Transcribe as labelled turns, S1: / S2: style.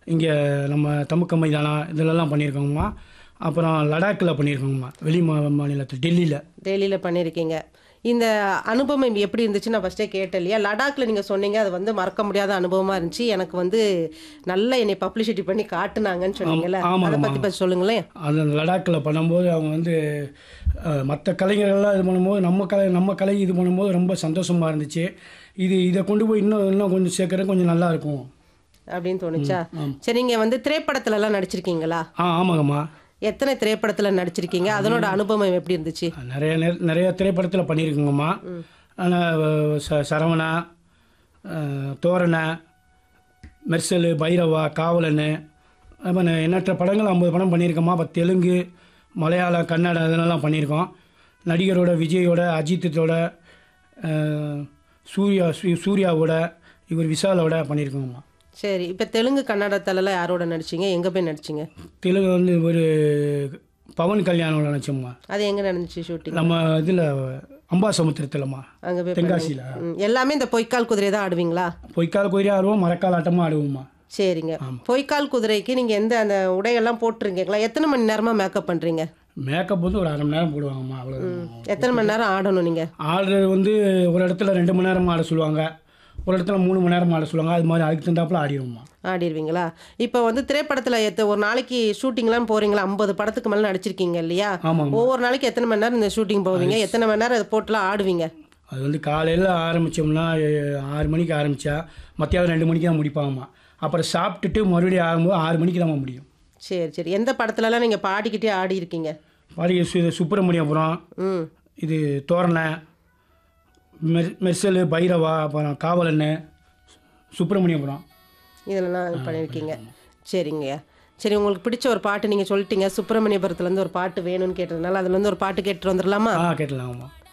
S1: இங்கே நம்ம தமுக்க மைதானம் இதிலெல்லாம் பண்ணியிருக்கோங்கம்மா அப்புறம் லடாக்கில் பண்ணியிருக்கோங்கம்மா வெளி மா மாநிலத்தில் டெல்லியில்
S2: டெல்லியில் பண்ணியிருக்கீங்க இந்த அனுபவம் எப்படி இருந்துச்சு நான் ஃபஸ்ட்டே கேட்டேன் இல்லையா லடாக்ல நீங்கள் சொன்னீங்க அது வந்து மறக்க முடியாத அனுபவமாக இருந்துச்சு எனக்கு வந்து நல்லா என்னை பப்ளிசிட்டி பண்ணி காட்டுனாங்கன்னு சொன்னீங்கல்ல
S1: ஆமாம்,
S2: அதை
S1: ஆமாம்.
S2: பற்றி பற்றி சொல்லுங்களேன்
S1: அந்த லடாக்கில் பண்ணும்போது அவங்க வந்து மற்ற கலைஞர்கள்லாம் இது பண்ணும்போது நம்ம கலை நம்ம கலை இது பண்ணும்போது ரொம்ப சந்தோஷமாக இருந்துச்சு இது இதை கொண்டு போய் இன்னும் இன்னும் கொஞ்சம் சேர்க்குறது கொஞ்சம் நல்லா இருக்கும்
S2: அப்படின்னு தோணுச்சா சரி நீங்கள் வந்து திரைப்படத்துல எல்லாம் நடிச்சிருக்கீங்களா
S1: ஆ ஆமாங்கம்மா
S2: எத்தனை திரைப்படத்தில் நடிச்சிருக்கீங்க அதனோட அனுபவம் எப்படி இருந்துச்சு
S1: நிறைய நெ- நிறைய திரைப்படத்தில் பண்ணியிருக்கோங்கம்மா ஆனால் ச சரவணா அஹ், தோரணை மெர்சலு பைரவா காவலன் அப்புறம் எண்ணற்ற படங்கள் ஐம்பது படம் பண்ணியிருக்கோம்மா அப்போ தெலுங்கு மலையாளம் கன்னடம் இதெல்லாம் பண்ணியிருக்கோம் நடிகரோட விஜயோட அஜித்தோட அஹ், சூர்யா சூ- சூர்யாவோட இவர் விஷாலோட பண்ணியிருக்கோங்கம்மா
S2: சரி இப்போ தெலுங்கு கன்னடத்துலலாம் யாரோட நடிச்சீங்க எங்கே போய் நடிச்சீங்க
S1: தெலுங்கு வந்து ஒரு பவன் கல்யாணோட நினச்சோம்மா
S2: அது எங்கே நடந்துச்சு ஷூட்டிங்
S1: நம்ம இதில் அம்பாசமுத்திரத்தில்மா
S2: அங்கே போய்
S1: தென்காசியில்
S2: ம், எல்லாமே இந்த பொய்க்கால் குதிரை தான் ஆடுவீங்களா
S1: பொய்க்கால் கோயிலே ஆடுவோம் மரக்கால் ஆட்டமாக ஆடுவோம்மா
S2: சரிங்க பொய்க்கால் குதிரைக்கு நீங்கள் எந்த அந்த உடையெல்லாம் போட்டுருக்கீங்களா எத்தனை மணி நேரமாக மேக்கப் பண்ணுறீங்க
S1: மேக்கப் வந்து ஒரு அரை மணி நேரம் போடுவாங்கம்மா அவ்வளோ
S2: எத்தனை மணி நேரம் ஆடணும் நீங்கள்
S1: ஆடுறது வந்து ஒரு இடத்துல ரெண்டு மணி நேரம் ஆட சொல்லுவாங்க ஒரு இடத்துல மூணு மணி நேரம் ஆட சொல்லுவாங்க அது மாதிரி அதுக்கு தந்தாப்புல ஆடிடுவோம்மா
S2: ஆடிடுவீங்களா இப்போ வந்து திரைப்படத்தில் எத்த ஒரு நாளைக்கு ஷூட்டிங்லாம் போகிறீங்களா ஐம்பது படத்துக்கு மேலே நடிச்சிருக்கீங்க இல்லையா
S1: ஆமாம்
S2: ஒவ்வொரு நாளைக்கு எத்தனை மணி நேரம் இந்த ஷூட்டிங் போவீங்க எத்தனை மணி நேரம் அதை போட்டுலாம் ஆடுவீங்க
S1: அது வந்து காலையில் ஆரம்பித்தோம்னா ஆறு மணிக்கு ஆரம்பித்தா மத்தியானம் ரெண்டு மணிக்கு தான் முடிப்பாங்கம்மா அப்புறம் சாப்பிட்டுட்டு மறுபடியும் ஆகும்போது ஆறு மணிக்கு தான் முடியும்
S2: சரி சரி எந்த படத்துலலாம் நீங்கள் பாடிக்கிட்டே ஆடி இருக்கீங்க
S1: பாடி சு சுப்பிரமணியபுரம்
S2: ம்
S1: இது தோரணை மெர் மெர்சலு பைரவா அப்புறம் காவலன் சுப்பிரமணியபுரம்
S2: இதெல்லாம் பண்ணியிருக்கீங்க சரிங்கய்யா சரி உங்களுக்கு பிடிச்ச ஒரு பாட்டு நீங்கள் சொல்லிட்டீங்க சுப்பிரமணியபுரத்துலேருந்து ஒரு பாட்டு வேணும்னு கேட்டதுனால அதுலேருந்து ஒரு பாட்டு கேட்டு வந்துடலாமா
S1: ஆ கேட்டலாங்கம்மா